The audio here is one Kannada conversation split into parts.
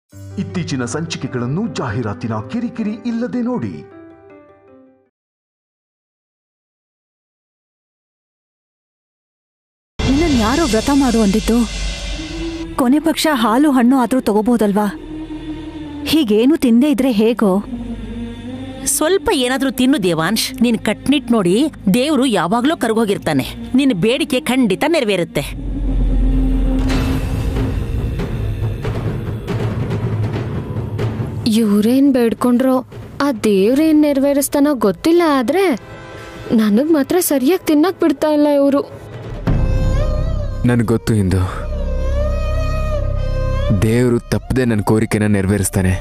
ಇತ್ತೀಚಿನ ಸಂಚಿಕೆಗಳನ್ನು ಜಾಹೀರಾತಿನ ಕಿರಿಕಿರಿ ಇಲ್ಲದೆ ನೋಡಿ ನಿನ್ನನ್ನು ಯಾರೋ ವ್ರತ ಮಾಡು ಅಂದಿದ್ದು ಕೊನೆ ಪಕ್ಷ ಹಾಲು ಹಣ್ಣು ಆದರೂ ತಗೋಬೋದಲ್ವಾ ಹೀಗೇನು ತಿಂದೇ ಇದ್ರೆ ಹೇಗೋ ಸ್ವಲ್ಪ ಏನಾದ್ರೂ ತಿನ್ನು ದೇವಾಂಶ್ ನಿನ್ ಕಟ್ನಿಟ್ ನೋಡಿ ದೇವ್ರು ಯಾವಾಗ್ಲೂ ಕರ್ಗೋಗಿರ್ತಾನೆ ನಿನ್ನ ಬೇಡಿಕೆ ಖಂಡಿತ ನೆರವೇರುತ್ತೆ ಇವ್ರೇನ್ ಬೇಡ್ಕೊಂಡ್ರೋ ಆ ದೇವ್ರೇನ್ ನೆರವೇರಿಸ್ತಾನೋ ಗೊತ್ತಿಲ್ಲ ಆದ್ರೆ ನನಗ್ ಮಾತ್ರ ಸರಿಯಾಗಿ ತಿನ್ನಕ್ ಬಿಡ್ತಾ ಇಲ್ಲ ಇವರು ನನಗೆ ಗೊತ್ತು ಇಂದು ದೇವರು ತಪ್ಪದೆ ನನ್ನ ಕೋರಿಕೆನ ನೆರವೇರಿಸ್ತಾನೆ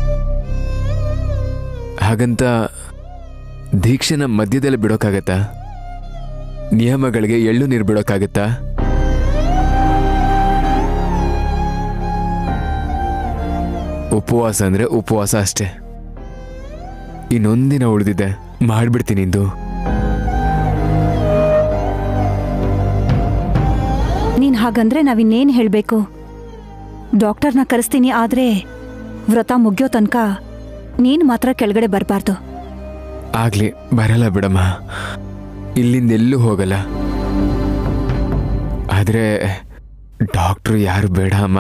ಹಾಗಂತ ದೀಕ್ಷೆನ ಮಧ್ಯದಲ್ಲಿ ಬಿಡೋಕ್ಕಾಗತ್ತಾ ನಿಯಮಗಳಿಗೆ ಎಳ್ಳು ನೀರು ಬಿಡೋಕ್ಕಾಗತ್ತಾ ಉಪವಾಸ ಅಂದ್ರೆ ಉಪವಾಸ ಅಷ್ಟೇ ಇನ್ನೊಂದಿನ ಉಳಿದಿದೆ ಮಾಡ್ಬಿಡ್ತೀನಿ ಇಂದು ನೀನ್ ಹಾಗಂದ್ರೆ ನಾವಿನ್ನೇನು ಹೇಳಬೇಕು ಡಾಕ್ಟರ್ನ ಕರೆಸ್ತೀನಿ ಆದ್ರೆ ವ್ರತ ಮುಗಿಯೋ ತನಕ ನೀನು ಮಾತ್ರ ಕೆಳಗಡೆ ಬರಬಾರ್ದು ಆಗ್ಲಿ ಬರಲ್ಲ ಬಿಡಮ್ಮ ಇಲ್ಲಿಂದ ಎಲ್ಲೂ ಹೋಗಲ್ಲ ಆದ್ರೆ ಡಾಕ್ಟ್ರು ಯಾರು ಬೇಡ ಅಮ್ಮ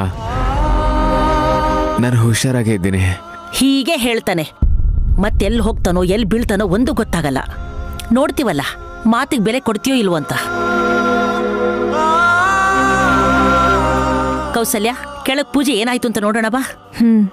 ನಾನು ಹುಷಾರಾಗೇ ಇದ್ದೀನಿ ಹೀಗೆ ಹೇಳ್ತಾನೆ ಮತ್ತೆಲ್ಲಿ ಹೋಗ್ತಾನೋ ಎಲ್ಲಿ ಬೀಳ್ತಾನೋ ಒಂದು ಗೊತ್ತಾಗಲ್ಲ ನೋಡ್ತೀವಲ್ಲ ಮಾತಿಗೆ ಬೆಲೆ ಕೊಡ್ತೀಯೋ ಇಲ್ವೋ ಅಂತ ಕೌಸಲ್ಯ ಕೆಳಗ್ ಪೂಜೆ ಏನಾಯ್ತು ಅಂತ ನೋಡೋಣ ಬಾ ಹ್ಮ್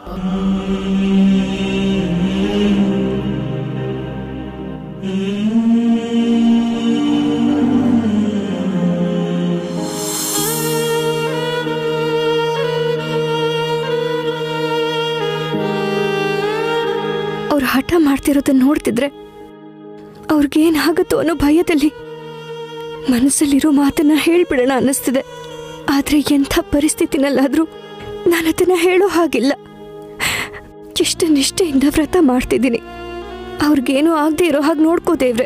ಅವ್ರು ಹಠ ಮಾಡ್ತಿರೋದನ್ನ ನೋಡ್ತಿದ್ರೆ ಅವ್ರಿಗೇನಾಗುತ್ತೋ ಅನ್ನೋ ಭಯದಲ್ಲಿ ಮನಸ್ಸಲ್ಲಿರೋ ಮಾತನ್ನ ಹೇಳ್ಬಿಡೋಣ ಅನ್ನಿಸ್ತಿದೆ ಆದ್ರೆ ಎಂಥ ಪರಿಸ್ಥಿತಿನಲ್ಲಾದ್ರೂ ನಾನು ಅದನ್ನ ಹೇಳೋ ಹಾಗಿಲ್ಲ ಎಷ್ಟು ನಿಷ್ಠೆಯಿಂದ ವ್ರತ ಮಾಡ್ತಿದ್ದೀನಿ ಅವ್ರಿಗೇನು ಆಗದೆ ಇರೋ ಹಾಗೆ ನೋಡ್ಕೋ ದೇವ್ರೆ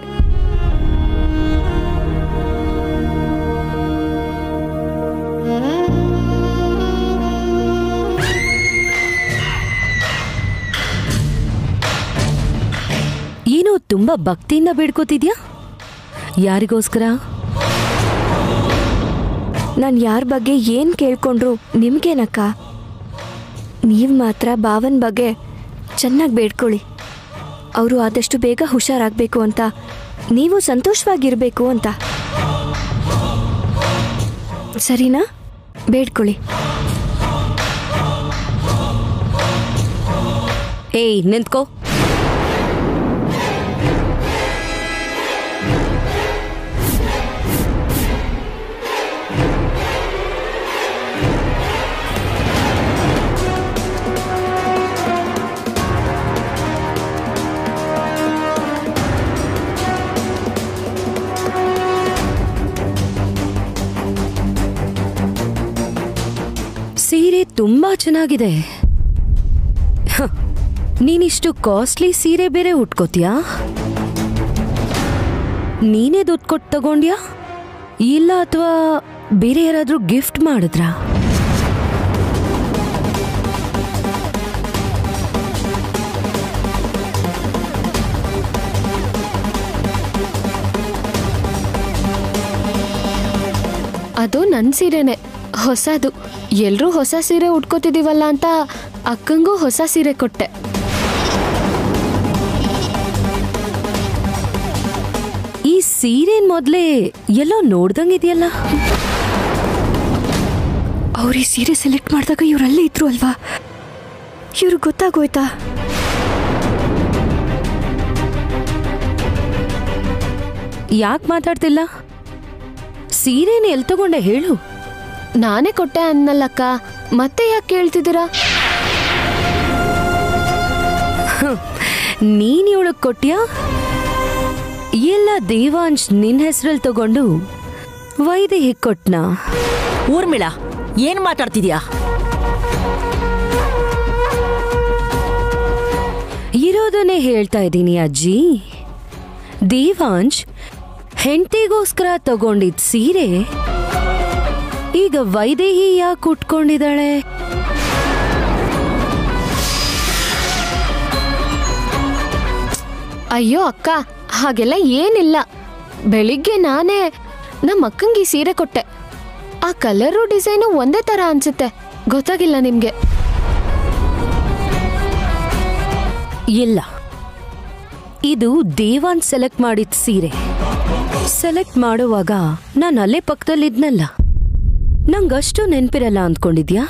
ಏನೋ ತುಂಬಾ ಭಕ್ತಿಯಿಂದ ಬೇಡ್ಕೋತಿದ್ಯಾ ಯಾರಿಗೋಸ್ಕರ ನಾನು ಯಾರ ಬಗ್ಗೆ ಏನು ಕೇಳ್ಕೊಂಡ್ರು ನಿಮ್ಗೇನಕ್ಕ ನೀವು ಮಾತ್ರ ಭಾವನ್ ಬಗ್ಗೆ ಚೆನ್ನಾಗಿ ಬೇಡ್ಕೊಳ್ಳಿ ಅವರು ಆದಷ್ಟು ಬೇಗ ಹುಷಾರಾಗಬೇಕು ಅಂತ ನೀವು ಸಂತೋಷವಾಗಿರಬೇಕು ಅಂತ ಸರಿನಾ ಬೇಡ್ಕೊಳ್ಳಿ ಏಯ್ ನಿಂತ್ಕೋ ಸೀರೆ ತುಂಬಾ ಚೆನ್ನಾಗಿದೆ ಹ, ನೀನಿಷ್ಟು ಕಾಸ್ಟ್ಲಿ ಸೀರೆ ಬೇರೆ ಉಟ್ಕೋತೀಯಾ ನೀನೇ ದುಡ್ಡು ಕೊಟ್ಟು ತಗೊಂಡ್ಯಾ ಇಲ್ಲ ಅಥವಾ ಬೇರೆ ಯಾರಾದ್ರೂ ಗಿಫ್ಟ್ ಮಾಡಿದ್ರಾ ಅದು ನನ್ನ ಸೀರೆನೆ ಹೊಸದು ಎಲ್ಲರೂ ಹೊಸ ಸೀರೆ ಉಟ್ಕೋತಿದೀವಲ್ಲ ಅಂತ ಅಕ್ಕಂಗೂ ಹೊಸ ಸೀರೆ ಕೊಟ್ಟೆ ಈ ಸೀರೆನ್ ಮೊದ್ಲೇ ಎಲ್ಲೋ ನೋಡ್ದಂಗಿದೆಯಲ್ಲ ಅವ್ರು ಈ ಸೀರೆ ಸೆಲೆಕ್ಟ್ ಮಾಡಿದಾಗ ಇವರಲ್ಲೇ ಇದ್ರು ಅಲ್ವಾ ಇವ್ರಿಗೆ ಗೊತ್ತಾಗೋಯ್ತಾ ಯಾಕೆ ಮಾತಾಡ್ತಿಲ್ಲ ಸೀರೆನ ಎಲ್ ತಗೊಂಡೆ ಹೇಳು ನಾನೇ ಕೊಟ್ಟೆ ಅನ್ನಲ್ಲಕ್ಕ ಮತ್ತೆ ಯಾಕೆ ಕೇಳ್ತಿದ್ದೀರಾ ನೀನ್ ಇವಳಗ್ ಕೊಟ್ಯಾ ಎಲ್ಲ ದೇವಾಂಶ್ ನಿನ್ ಹೆಸರಲ್ಲಿ ತಗೊಂಡು ವೈದೇಹಿ ಕೊಟ್ನಾ ಊರ್ಮಿಳಾ ಏನ್ ಮಾತಾಡ್ತಿದ್ಯಾ ಇರೋದನ್ನೇ ಹೇಳ್ತಾ ಇದ್ದೀನಿ ಅಜ್ಜಿ ದೇವಾಂಶ್ ಹೆಂಡತಿಗೋಸ್ಕರ ತಗೊಂಡಿದ್ ಸೀರೆ ಈಗ ವೈದೇಹಿ ಯಾಕೆ ಉಟ್ಕೊಂಡಿದ್ದಾಳೆ ಅಯ್ಯೋ ಅಕ್ಕ ಹಾಗೆಲ್ಲ ಏನಿಲ್ಲ ಬೆಳಿಗ್ಗೆ ನಾನೇ ನಮ್ಮ ಅಕ್ಕಂಗೆ ಈ ಸೀರೆ ಕೊಟ್ಟೆ ಆ ಕಲರು ಡಿಸೈನು ಒಂದೇ ತರ ಅನ್ಸುತ್ತೆ ಗೊತ್ತಾಗಿಲ್ಲ ನಿಮ್ಗೆ ಇಲ್ಲ ಇದು ದೇವಾನ್ ಸೆಲೆಕ್ಟ್ ಮಾಡಿದ ಸೀರೆ ಸೆಲೆಕ್ಟ್ ಮಾಡುವಾಗ ನಾನು ಅಲ್ಲೇ ಪಕ್ಕದಲ್ಲಿದ್ನಲ್ಲ ನಂಗಷ್ಟು ನೆನ್ಪಿರಲ್ಲ ಅಂದ್ಕೊಂಡಿದ್ಯಾ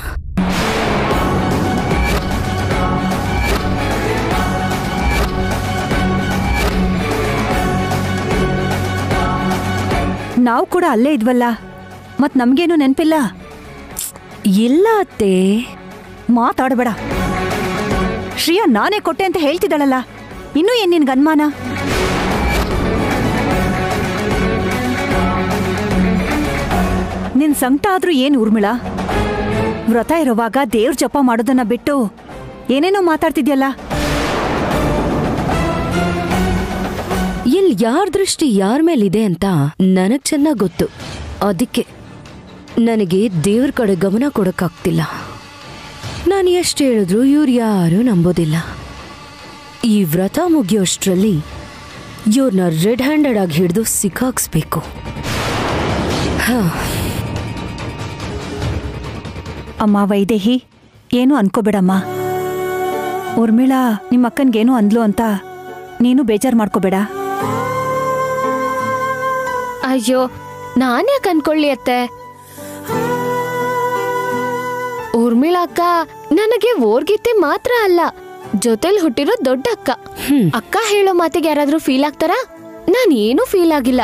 ನಾವು ಕೂಡ ಅಲ್ಲೇ ಇದ್ವಲ್ಲ ಮತ್ ನಮ್ಗೇನು ನೆನ್ಪಿಲ್ಲ ಇಲ್ಲ ಅತ್ತೆ ಮಾತಾಡಬೇಡ ಶ್ರೀಯಾ ನಾನೇ ಕೊಟ್ಟೆ ಅಂತ ಹೇಳ್ತಿದ್ದಾಳಲ್ಲ ಇನ್ನೂ ಏನ್ ನಿನ್ಗೆ ಅನುಮಾನ ನಿನ್ ಸಂಕಟ ಆದ್ರೂ ಏನ್ ಊರ್ಮಿಳ ವ್ರತ ಇರುವಾಗ ದೇವ್ರ ಜಪ ಮಾಡೋದನ್ನ ಬಿಟ್ಟು ಏನೇನೋ ಮಾತಾಡ್ತಿದ್ಯಲ್ಲ ಇಲ್ಲಿ ಯಾರ ದೃಷ್ಟಿ ಯಾರ ಮೇಲಿದೆ ಅಂತ ನನಗ್ ಚೆನ್ನಾಗ್ ಗೊತ್ತು ಅದಕ್ಕೆ ನನಗೆ ದೇವ್ರ ಕಡೆ ಗಮನ ಕೊಡಕ್ಕಾಗ್ತಿಲ್ಲ ನಾನು ಎಷ್ಟು ಹೇಳಿದ್ರು ಇವ್ರು ಯಾರು ನಂಬೋದಿಲ್ಲ ಈ ವ್ರತ ಮುಗಿಯೋಷ್ಟ್ರಲ್ಲಿ ಇವ್ರನ್ನ ರೆಡ್ ಹ್ಯಾಂಡೆಡ್ ಆಗಿ ಹಿಡಿದು ಸಿಕ್ಕಾಕ್ಸ್ಬೇಕು ಹಾ ಅಮ್ಮ ವೈದೇಹಿ ಏನು ಅನ್ಕೋಬೇಡಮ್ಮ ಊರ್ಮಿಳಾ ನಿಮ್ಮ ಅಕ್ಕನ್ಗೇನು ಅಂದ್ಲು ಅಂತ ನೀನು ಬೇಜಾರ್ ಮಾಡ್ಕೋಬೇಡ ಅಯ್ಯೋ ನಾನ್ಯಾಕೆ ಅನ್ಕೊಳ್ಳಿ ಅತ್ತೆ ಊರ್ಮಿಳಾ ಅಕ್ಕ ನನಗೆ ಓರ್ಗಿತ್ತೆ ಮಾತ್ರ ಅಲ್ಲ ಜೊತೆಲ್ ಹುಟ್ಟಿರೋ ದೊಡ್ಡ ಅಕ್ಕ ಅಕ್ಕ ಹೇಳೋ ಮಾತಿಗೆ ಯಾರಾದ್ರೂ ಫೀಲ್ ಆಗ್ತಾರಾ ನಾನ್ ಏನೂ ಫೀಲ್ ಆಗಿಲ್ಲ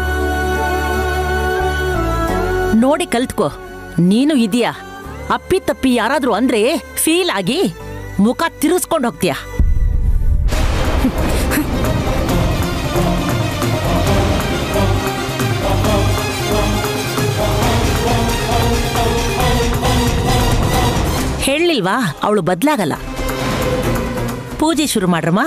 ನೋಡಿ ಕಲ್ತ್ಕೋ ನೀನು ಇದೀಯಾ ಅಪ್ಪಿ ತಪ್ಪಿ ಯಾರಾದ್ರೂ ಅಂದ್ರೆ ಫೀಲ್ ಆಗಿ ಮುಖ ತಿರುಗಿಸ್ಕೊಂಡು ಹೋಗ್ತೀಯ ಹೇಳಿಲ್ವಾ ಅವಳು ಬದ್ಲಾಗಲ್ಲ ಪೂಜೆ ಶುರು ಮಾಡ್ರಮ್ಮ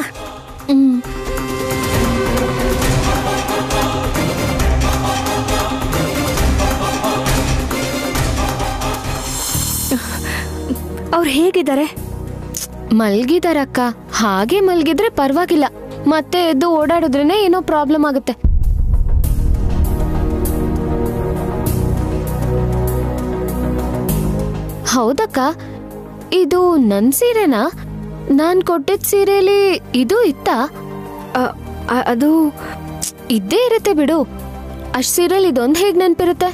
ಅವ್ರು ಹೇಗಿದ್ದಾರೆ ಮಲ್ಗಿದಾರಕ್ಕ ಹಾಗೆ ಮಲ್ಗಿದ್ರೆ ಪರವಾಗಿಲ್ಲ ಮತ್ತೆ ಎದ್ದು ಓಡಾಡಿದ್ರೇನೆ ಏನೋ ಪ್ರಾಬ್ಲಮ್ ಆಗುತ್ತೆ ಹೌದಕ್ಕ ಇದು ನನ್ ಸೀರೆನಾ ನಾನ್ ಕೊಟ್ಟಿದ್ ಸೀರೆಲಿ ಇದು ಇತ್ತಾ ಅ- ಅ- ಅದು ಇದ್ದೇ ಇರುತ್ತೆ ಬಿಡು ಅಷ್ಟ್ ಸೀರೆಲ್ ಇದೊಂದ್ ಹೇಗ್ ನೆನ್ಪಿರುತ್ತೆ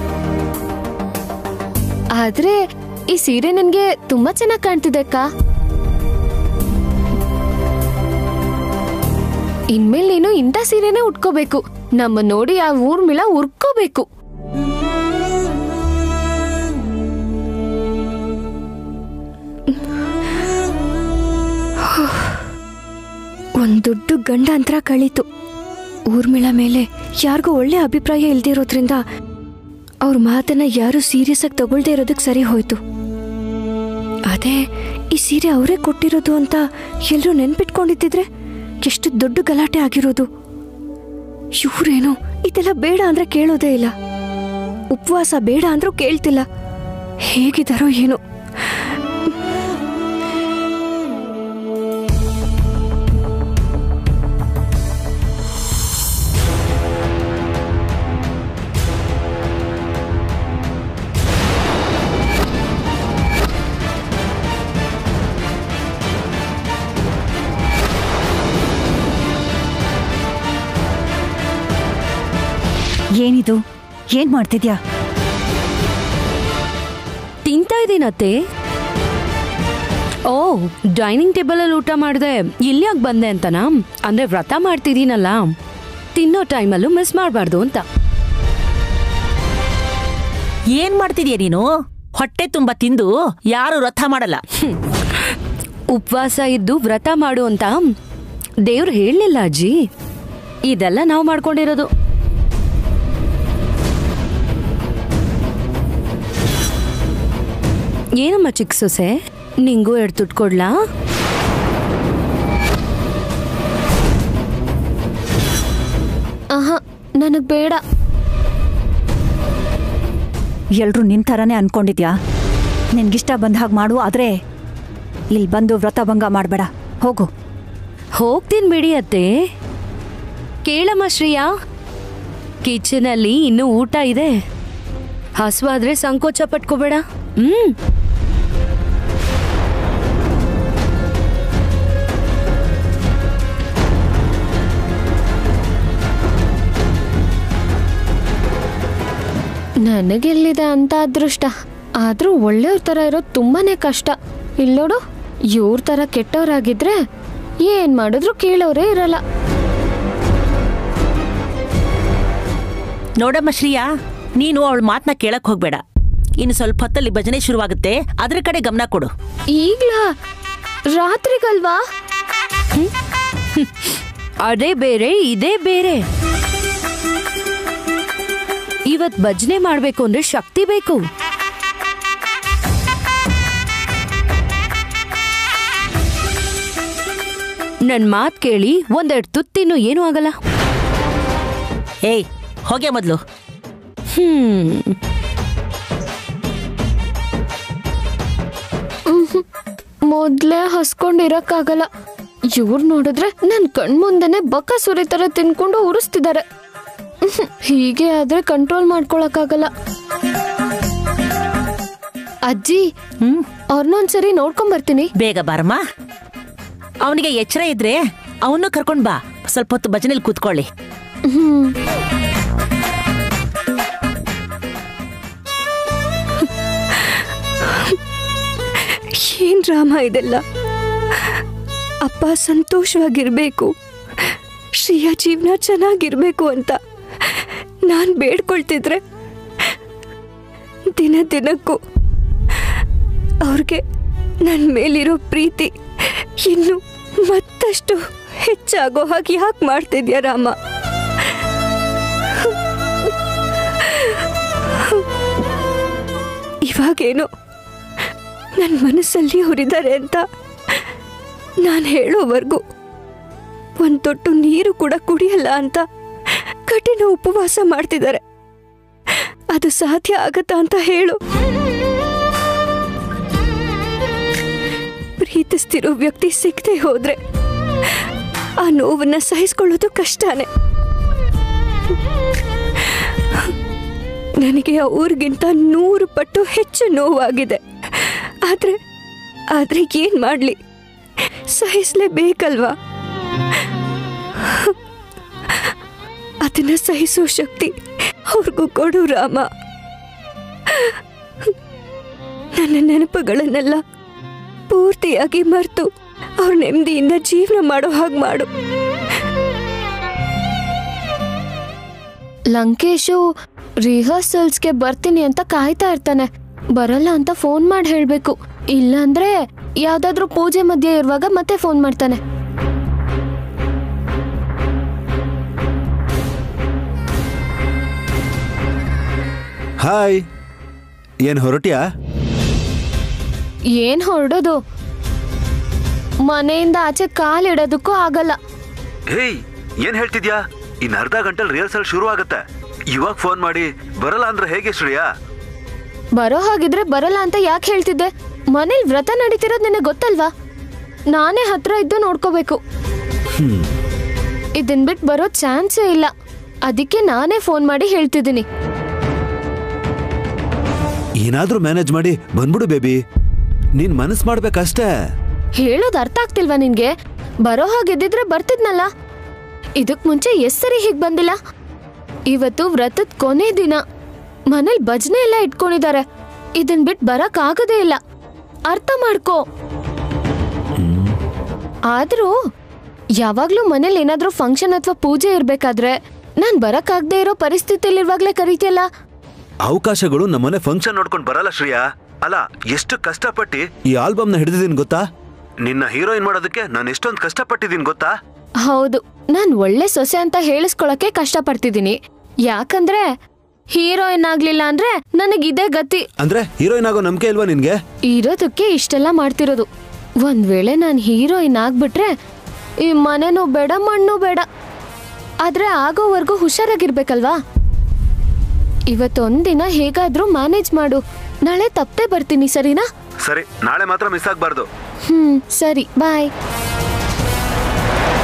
ಆದ್ರೆ ಈ ಸೀರೆ ನನ್ಗೆ ತುಂಬಾ ಚೆನ್ನಾಗ್ ಕಾಣ್ತಿದೆ ಅಕ್ಕ ಇನ್ಮೇಲೆ ನೀನು ಇಂಥ ಸೀರೆನೇ ಉಟ್ಕೋಬೇಕು ನಮ್ಮ ನೋಡಿ ಆ ಊರ್ಮಿಳ ಉರ್ಕೋಬೇಕು ಒಂದ್ ದೊಡ್ಡ ಗಂಡಾಂತರ ಕಳೀತು ಊರ್ಮಿಳ ಮೇಲೆ ಯಾರಿಗೂ ಒಳ್ಳೆ ಅಭಿಪ್ರಾಯ ಇಲ್ದಿರೋದ್ರಿಂದ ಅವ್ರ ಮಾತನ್ನ ಯಾರು ಸೀರಿಯಸ್ ಆಗಿ ತಗೊಳ್ದೇ ಇರೋದಕ್ಕೆ ಸರಿ ಹೋಯ್ತು ಅದೇ ಈ ಸೀರೆ ಅವರೇ ಕೊಟ್ಟಿರೋದು ಅಂತ ಎಲ್ಲರೂ ನೆನ್ಪಿಟ್ಕೊಂಡಿದ್ದಿದ್ರೆ ಎಷ್ಟು ದೊಡ್ಡ ಗಲಾಟೆ ಆಗಿರೋದು ಇವ್ರೇನು ಇದೆಲ್ಲ ಬೇಡ ಅಂದ್ರೆ ಕೇಳೋದೇ ಇಲ್ಲ ಉಪವಾಸ ಬೇಡ ಅಂದ್ರೂ ಕೇಳ್ತಿಲ್ಲ ಹೇಗಿದಾರೋ ಏನೋ ಏನಿದು ಏನ್ ಮಾಡ್ತಿದ್ಯಾ ತಿಂತಾ ಇದೀನತ್ತೆ ಓ ಡೈನಿಂಗ್ ಟೇಬಲ್ ಅಲ್ಲಿ ಊಟ ಮಾಡಿದೆ ಇಲ್ಲಿ ಯಾಕೆ ಬಂದೆ ಅಂತನಾ ಅಂದ್ರೆ ವ್ರತ ಮಾಡ್ತಿದ್ದೀನಲ್ಲ ತಿನ್ನೋ ಟೈಮಲ್ಲೂ ಮಿಸ್ ಮಾಡಬಾರ್ದು ಅಂತ ಏನ್ ಮಾಡ್ತಿದ್ಯಾ ನೀನು ಹೊಟ್ಟೆ ತುಂಬಾ ತಿಂದು ಯಾರು ರಥ ಮಾಡಲ್ಲ ಉಪವಾಸ ಇದ್ದು ವ್ರತ ಮಾಡು ಅಂತ ದೇವ್ರು ಹೇಳಲಿಲ್ಲ ಅಜ್ಜಿ ಇದೆಲ್ಲ ನಾವು ಮಾಡ್ಕೊಂಡಿರೋದು ಏನಮ್ಮ ಚಿಕ್ಕ ಸೊಸೆ ನಿಂಗೂ ಎರಡು ದುಡ್ಡು ಕೊಡ್ಲಾ ಆಹಾ ನನಗ್ ಬೇಡ ಎಲ್ರೂ ನಿನ್ ಥರನೇ ಅನ್ಕೊಂಡಿದ್ಯಾ ನಿನ್ಗಿಷ್ಟ ಬಂದ ಹಾಗೆ ಮಾಡು ಆದ್ರೆ ಇಲ್ಲಿ ಬಂದು ವ್ರತ ಭಂಗ ಮಾಡಬೇಡ ಹೋಗು ಹೋಗ್ತೀನಿ ಬಿಡಿ ಅತ್ತೆ ಕೇಳಮ್ಮ ಶ್ರೇಯಾ ಕಿಚನಲ್ಲಿ ಇನ್ನೂ ಊಟ ಇದೆ ಹಸುವಾದ್ರೆ ಸಂಕೋಚ ಪಟ್ಕೋಬೇಡ ಹ್ಮ್ ನನಗೆಲ್ಲಿದೆ ಅಂತ ಅದೃಷ್ಟ ಆದ್ರೂ ಒಳ್ಳೆಯವ್ರ ತರ ಇರೋದು ತುಂಬಾನೇ ಕಷ್ಟ ಇಲ್ಲೋಡು ಇವ್ರ ತರ ಕೆಟ್ಟವರಾಗಿದ್ರೆ ಏನ್ ಮಾಡಿದ್ರು ಕೇಳೋರೇ ಇರಲ್ಲ ನೋಡಮ್ಮ ಶ್ರೀಯಾ ನೀನು ಅವಳ ಮಾತನ್ನ ಕೇಳಕ್ ಹೋಗ್ಬೇಡ ಇನ್ನು ಸ್ವಲ್ಪ ಹೊತ್ತಲ್ಲಿ ಭಜನೆ ಶುರುವಾಗುತ್ತೆ ಅದ್ರ ಕಡೆ ಗಮನ ಕೊಡು ಈಗ್ಲಾ ರಾತ್ರಿಗಲ್ವಾ ಅದೇ ಬೇರೆ ಇದೇ ಬೇರೆ ಇವತ್ ಭಜನೆ ಮಾಡ್ಬೇಕು ಅಂದ್ರೆ ಶಕ್ತಿ ಬೇಕು ನನ್ ಮಾತ್ ಕೇಳಿ ಒಂದೆರಡು ತುತ್ತಿನ್ನು ಏನೂ ಆಗಲ್ಲ ಏಯ್ ಹೋಗೆ ಮೊದಲು ಹ್ಮ್ ಮೊದ್ಲೇ ಹಸ್ಕೊಂಡಿರಕ್ಕಾಗಲ್ಲ ಇವ್ರು ನೋಡಿದ್ರೆ ನನ್ ಕಣ್ಮುಂದೆನೆ ಬಕ್ಕ ಸುರಿ ತರ ತಿನ್ಕೊಂಡು ಉರಿಸ್ತಿದ್ದಾರೆ ಉಹ್ಮ್, ಹೀಗೆ ಆದ್ರೆ ಕಂಟ್ರೋಲ್ ಮಾಡ್ಕೊಳಕ್ಕಾಗಲ್ಲ ಅಜ್ಜಿ ಹ್ಮ್ ಅವ್ರನ್ನೊಂದ್ಸರಿ ನೋಡ್ಕೊಂಡ್ ಬರ್ತೀನಿ ಬೇಗ ಬಾರಮ್ಮ ಅವನಿಗೆ ಎಚ್ಚರ ಇದ್ರೆ ಅವನು ಕರ್ಕೊಂಡ್ ಬಾ ಸ್ವಲ್ಪ ಹೊತ್ತು ಭಜನೆಲಿ ಕೂತ್ಕೊಳ್ಳಿ ಹ್ಮ್ ಏನ್ ಡ್ರಾಮ ಇದೆಲ್ಲ ಅಪ್ಪ ಸಂತೋಷವಾಗಿರ್ಬೇಕು ಶ್ರೀಯಾ ಜೀವನ ಚೆನ್ನಾಗಿರ್ಬೇಕು ಅಂತ ನಾನು ಬೇಡ್ಕೊಳ್ತಿದ್ರೆ ದಿನ ದಿನಕ್ಕೂ ಅವ್ರಿಗೆ ನನ್ನ ಮೇಲಿರೋ ಪ್ರೀತಿ ಇನ್ನು ಮತ್ತಷ್ಟು ಹೆಚ್ಚಾಗೋ ಹಾಗೆ ಯಾಕೆ ಮಾಡ್ತಿದ್ಯಾ ರಾಮ ಇವಾಗೇನೋ ನನ್ನ ಮನಸ್ಸಲ್ಲಿ ಅವರಿದ್ದಾರೆ ಅಂತ ನಾನು ಹೇಳೋವರೆಗೂ ಒಂದು ತೊಟ್ಟು ನೀರು ಕೂಡ ಕುಡಿಯಲ್ಲ ಅಂತ ಕಠಿಣ ಉಪವಾಸ ಮಾಡ್ತಿದ್ದಾರೆ ಅದು ಸಾಧ್ಯ ಆಗತ್ತಾ ಅಂತ ಹೇಳು ಪ್ರೀತಿಸ್ತಿರೋ ವ್ಯಕ್ತಿ ಸಿಗದೆ ಹೋದ್ರೆ ಆ ನೋವನ್ನ ಸಹಿಸ್ಕೊಳ್ಳೋದು ಕಷ್ಟನೇ ನನಗೆ ಅವ್ರಿಗಿಂತ ನೂರು ಪಟ್ಟು ಹೆಚ್ಚು ನೋವಾಗಿದೆ ಆದ್ರೆ ಆದ್ರೆ ಏನ್ ಮಾಡ್ಲಿ ಸಹಿಸ್ಲೇಬೇಕಲ್ವಾ ಅದನ್ನ ಸಹಿಸೋ ಶಕ್ತಿ ಅವ್ರಿಗೂ ಕೊಡು ರಾಮ ನನ್ನ ನೆನಪುಗಳನ್ನೆಲ್ಲ ಪೂರ್ತಿಯಾಗಿ ಮರೆತು ಅವ್ರ ನೆಮ್ಮದಿಯಿಂದ ಜೀವನ ಮಾಡೋ ಹಾಗೆ ಮಾಡು ಲಂಕೇಶು ರಿಹರ್ಸಲ್ಸ್ಗೆ ಬರ್ತೀನಿ ಅಂತ ಕಾಯ್ತಾ ಇರ್ತಾನೆ ಬರಲ್ಲ ಅಂತ ಫೋನ್ ಮಾಡಿ ಹೇಳ್ಬೇಕು ಇಲ್ಲಾಂದ್ರೆ ಯಾವ್ದಾದ್ರೂ ಪೂಜೆ ಮಧ್ಯೆ ಇರುವಾಗ ಮತ್ತೆ ಫೋನ್ ಮಾಡ್ತಾನೆ ಹಾಯ್ ಏನು ಹೊರಟ್ಯಾ ಏನ್ ಹೊರಡೋದು ಮನೆಯಿಂದ ಆಚೆ ಕಾಲಿಡೋದಕ್ಕೂ ಆಗಲ್ಲ ಹೇಯ್ ಏನ್ ಹೇಳ್ತಿದ್ಯಾ ಇನ್ ಅರ್ಧ ಗಂಟೆಲ್ ರಿಹರ್ಸಲ್ ಶುರು ಆಗತ್ತೆ ಇವಾಗ ಫೋನ್ ಮಾಡಿ ಬರಲ್ಲ ಅಂದ್ರೆ ಹೇಗೆ ಶ್ರೇಯಾ ಬರೋ ಹಾಗಿದ್ರೆ ಬರಲ್ಲ ಅಂತ ಯಾಕೆ ಹೇಳ್ತಿದ್ದೆ ಮನೇಲಿ ವ್ರತ ನಡೀತಿರೋದು ನಿನಗೆ ಗೊತ್ತಲ್ವಾ ನಾನೇ ಹತ್ರ ಇದ್ದು ನೋಡ್ಕೋಬೇಕು ಇದನ್ ಬಿಟ್ಟು ಬರೋ ಚಾನ್ಸೇ ಇಲ್ಲ ಅದಕ್ಕೆ ನಾನೇ ಫೋನ್ ಮಾಡಿ ಹೇಳ್ತಿದ್ದೀನಿ ಏನಾದ್ರೂ ಮ್ಯಾನೇಜ್ ಮಾಡಿ ಬಂದ್ಬಿಡು ಬೇಬಿ ನೀನ್ ಮನಸ್ ಮಾಡ್ಬೇಕಷ್ಟೇ ಹೇಳೋದು ಅರ್ಥ ಆಗ್ತಿಲ್ವಾ ನಿನ್ಗೆ ಬರೋ ಹಾಗಿದ್ದಿದ್ರೆ ಬರ್ತಿದ್ನಲ್ಲ ಇದಕ್ ಮುಂಚೆ ಎಷ್ಟ್ ಸರಿ ಹೀಗ್ ಬಂದಿಲ್ಲ ಇವತ್ತು ವ್ರತದ ಕೊನೆ ದಿನ ಮನೇಲಿ ಭಜನೆ ಎಲ್ಲ ಇಟ್ಕೊಂಡಿದ್ದಾರೆ ಇದನ್ ಬಿಟ್ ಬರಕ್ ಆಗದೇ ಇಲ್ಲ ಅರ್ಥ ಮಾಡ್ಕೋ ಆದ್ರೂ ಯಾವಾಗ್ಲೂ ಮನೇಲಿ ಏನಾದ್ರೂ ಫಂಕ್ಷನ್ ಅಥವಾ ಪೂಜೆ ಇರ್ಬೇಕಾದ್ರೆ ನಾನ್ ಬರಕ್ಕಾಗ್ದೇ ಇರೋ ಪರಿಸ್ಥಿತಿಲಿರುವಾಗ್ಲೇ ಕರೀತಿಯಲ್ಲ ಅವಕಾಶಗಳು ನಮ್ಮನೆ ಫಂಕ್ಷನ್ ನೋಡ್ಕೊಂಡ್ ಬರಲ್ಲ ಶ್ರೇಯಾ ಅಲ್ಲ ಎಷ್ಟು ಕಷ್ಟಪಟ್ಟು ಈ ಆಲ್ಬಮ್ನ ಹಿಡಿದಿದ್ದೀನಿ ಗೊತ್ತಾ ನಿನ್ನ ಹೀರೋಯಿನ್ ಮಾಡೋದಕ್ಕೆ ನಾನು ಎಷ್ಟೊಂದು ಕಷ್ಟಪಟ್ಟಿದ್ದೀನಿ ಗೊತ್ತಾ ಹೌದು ನಾನ್ ಒಳ್ಳೆ ಸೊಸೆ ಅಂತ ಹೇಳಿಸ್ಕೊಳಕ್ಕೆ ಕಷ್ಟಪಡ್ತಿದ್ದೀನಿ ಯಾಕಂದ್ರೆ ಹೀರೋಯಿನ್ ಆಗ್ಲಿಲ್ಲ ಅಂದ್ರೆ ನನಗಿದೇ ಗತಿ ಅಂದ್ರೆ ಹೀರೋಯಿನ್ ಆಗೋ ನಂಬಿಕೆ ಇಲ್ವಾ ನಿನ್ಗೆ ಇರೋದಕ್ಕೆ ಇಷ್ಟೆಲ್ಲ ಮಾಡ್ತಿರೋದು ಒಂದ್ ವೇಳೆ ನಾನು ಹೀರೋಯಿನ್ ಆಗ್ಬಿಟ್ರೆ ಈ ಮನೆನೂ ಬೇಡ ಮಣ್ಣು ಬೇಡ ಆದ್ರೆ ಆಗೋವರೆಗೂ ಹುಷಾರಾಗಿರ್ಬೇಕಲ್ವಾ ಇವತ್ತೊಂದಿನ ಹೇಗಾದ್ರೂ ಮ್ಯಾನೇಜ್ ಮಾಡು ನಾಳೆ ತಪ್ಪದೆ ಬರ್ತೀನಿ ಸರಿನಾ ಸರಿ ನಾಳೆ ಮಾತ್ರ ಮಿಸ್ ಆಗ್ಬಾರ್ದು ಹ್ಮ್ ಸರಿ ಬಾಯ್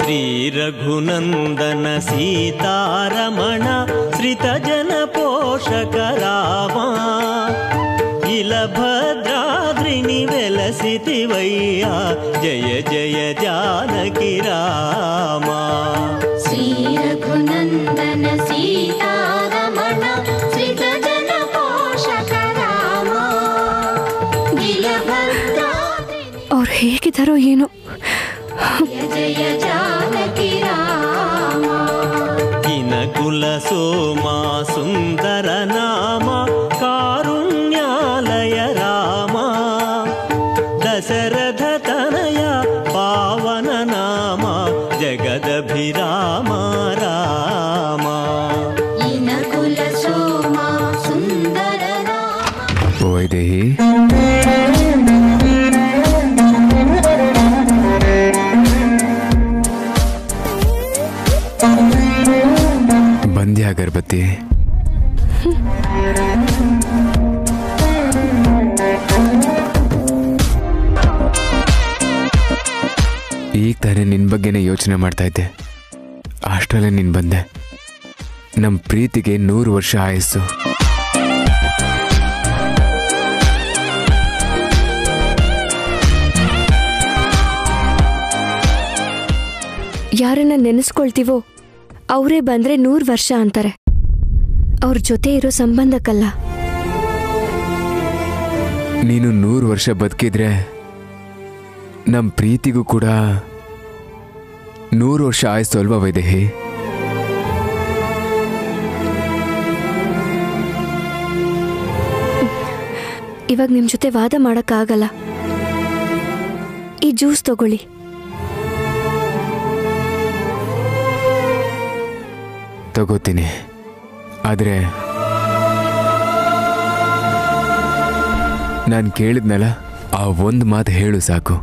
ಶ್ರೀರಘುನಂದನ ಸೀತಾರಮಣ ಶ್ರಿತಜನ ಪೋಷಕ ರಾಮ ಇಲಭದ್ರಾದ್ರಿನಿ వెలసితివయ్యా జయ జయ జానకి రామ శ్రీరఘునందన సీతారమణ శ్రీతజన పోషక రామ ಗಿಲಭದ್ರಾದ್ರಿ ಅವ್ರು ಹೇಗಿದ್ದಾರೋ ಏನೋ ಜಯ ಜಾನಕಿ ರಾಮ ಕಿನಕುಲ ಸೋಮ ಸುಂದರ ನಾಮ ಕಾರುಣ್ಯಾಲಯ ರಾಮ ದಶರಥ ತನಯ ಪಾವನ ನಾಮ ಜಗದಭಿರಾಮ ರಾಮ ಇನಕುಲ ಸೋಮ ಸುಂದರ ರಾಮ ವೈದೇಹಿ ಬಂದ್ಯಾ ಅಗರ್ಬತ್ತಿ ಈಗ ತಾನೇ ನಿನ್ನ ಬಗ್ಗೆನೇ ಯೋಚನೆ ಮಾಡ್ತಾ ಇದ್ದೆ ಅಷ್ಟರಲ್ಲೇ ನೀನು ಬಂದೆ ನಮ್ಮ ಪ್ರೀತಿಗೆ ನೂರು ವರ್ಷ ಆಯಸ್ಸು ಯಾರನ್ನ ನೆನೆಸ್ಕೊಳ್ತೀವೋ ಅವರೇ ಬಂದ್ರೆ ನೂರು ವರ್ಷ ಅಂತಾರೆ ಅವ್ರ ಜೊತೆ ಇರೋ ಸಂಬಂಧಕ್ಕಲ್ಲ ನೀನು ನೂರು ವರ್ಷ ಬದುಕಿದ್ರೆ ನಮ್ಮ ಪ್ರೀತಿಗೂ ಕೂಡ ನೂರು ವರ್ಷ ಆಯ್ತು ಅಲ್ವಾ ವೈದೇಹಿ ಇವಾಗ ನಿಮ್ ಜೊತೆ ವಾದ ಮಾಡಕ್ಕಾಗಲ್ಲ ಈ ಜ್ಯೂಸ್ ತಗೊಳ್ಳಿ ತಗೋತೀನಿ ಆದರೆ ನಾನು ಕೇಳಿದ್ನಲ್ಲ ಆ ಒಂದು ಮಾತು ಹೇಳು ಸಾಕು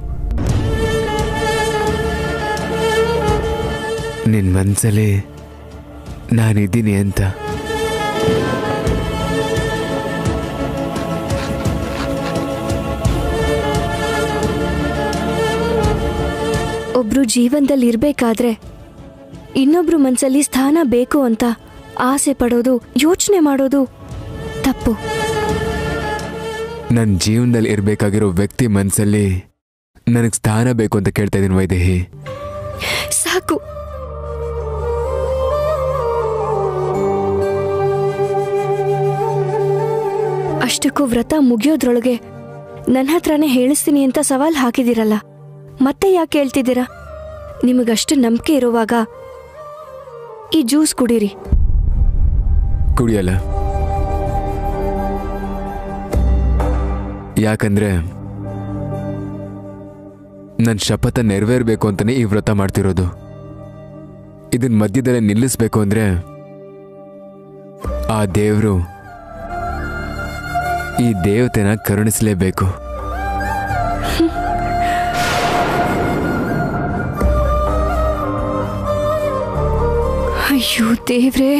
ನಿನ್ನ ಮನಸ್ಸಲ್ಲಿ ನಾನಿದ್ದೀನಿ ಅಂತ ಒಬ್ರು ಜೀವನದಲ್ಲಿ ಇರ್ಬೇಕಾದ್ರೆ ಇನ್ನೊಬ್ರು ಮನ್ಸಲ್ಲಿ ಸ್ಥಾನ ಬೇಕು ಅಂತ ಆಸೆ ಪಡೋದು ಯೋಚನೆ ಮಾಡೋದು ತಪ್ಪು ನನ್ನ ಜೀವನದಲ್ಲಿ ಇರಬೇಕಾಗಿರೋ ವ್ಯಕ್ತಿ ಮನಸ್ಸಲ್ಲಿ ನನಗೆ ಸ್ಥಾನ ಬೇಕು ಅಂತ ಕೇಳ್ತಾ ಇದ್ದೀನಿ ವೈದೇಹಿ ಸಾಕು ಅಷ್ಟಕ್ಕೂ ವ್ರತ ಮುಗಿಯೋದ್ರೊಳಗೆ ನನ್ನ ಹತ್ರನೇ ಹೇಳಿಸ್ತೀನಿ ಅಂತ ಸವಾಲ್ ಹಾಕಿದಿರಲ್ಲ ಮತ್ತೆ ಯಾಕೆ ಹೇಳ್ತಿದ್ದೀರಾ ನಿಮಗಷ್ಟು ನಂಬಿಕೆ ಇರುವಾಗ ಈ ಜ್ಯೂಸ್ ಕುಡೀರಿ ಕುಡಿಯಲ್ಲ ಯಾಕಂದ್ರೆ ನನ್ನ ಶಪಥ ನೆರವೇರಬೇಕು ಅಂತಾನೆ ಈ ವ್ರತ ಮಾಡ್ತಿರೋದು ಇದನ್ನ ಮಧ್ಯದಲ್ಲೇ ನಿಲ್ಲಿಸ್ಬೇಕು ಅಂದ್ರೆ ಆ ದೇವರು ಈ ದೇವತೆನ ಕರುಣಿಸಲೇಬೇಕು ಅಯ್ಯೋ ದೇವ್ರೇ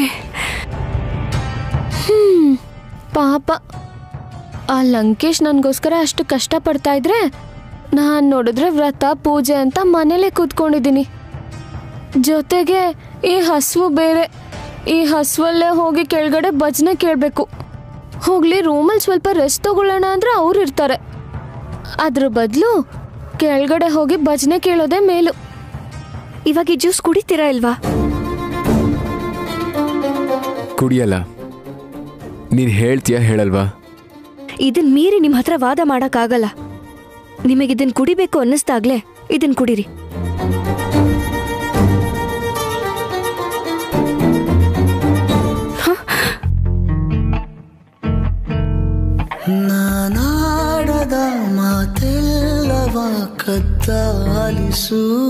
ಪಾಪ ಆ ಲಂಕೇಶ್ ನನಗೋಸ್ಕರ ಅಷ್ಟು ಕಷ್ಟ ಪಡ್ತಾ ಇದ್ರೆ ನಾನು ನೋಡಿದ್ರೆ ವ್ರತ ಪೂಜೆ ಅಂತ ಮನೇಲೆ ಕೂತ್ಕೊಂಡಿದ್ದೀನಿ ಜೊತೆಗೆ ಈ ಹಸುವು ಬೇರೆ ಈ ಹಸುವಲ್ಲೇ ಹೋಗಿ ಕೆಳಗಡೆ ಭಜನೆ ಕೇಳಬೇಕು ಹೋಗ್ಲಿ ರೂಮಲ್ಲಿ ಸ್ವಲ್ಪ ರೆಸ್ಟ್ ತಗೊಳ್ಳೋಣ ಅಂದ್ರೆ ಅವ್ರು ಇರ್ತಾರೆ ಅದ್ರ ಬದಲು ಕೆಳಗಡೆ ಹೋಗಿ ಭಜನೆ ಕೇಳೋದೇ ಮೇಲು ಇವಾಗ ಈ ಜ್ಯೂಸ್ ಕುಡಿತೀರಾ ಇಲ್ವಾ ಕುಡಿಯಲ್ಲ ನೀನು ಹೇಳ್ತೀಯ ಹೇಳಲ್ವಾ ಇದನ್ ಮೀರಿ ನಿಮ್ ಹತ್ರ ವಾದ ಮಾಡಕ್ಕಾಗಲ್ಲ ನಿಮಗಿದನ್ ಕುಡಿಬೇಕು ಅನ್ನಿಸ್ದಾಗ್ಲೇ ಇದನ್ ಕುಡೀರಿ ನಾನಾಡದ ಮಾತೆಲ್ಲವ ಕತ್ತಾಲಿಸು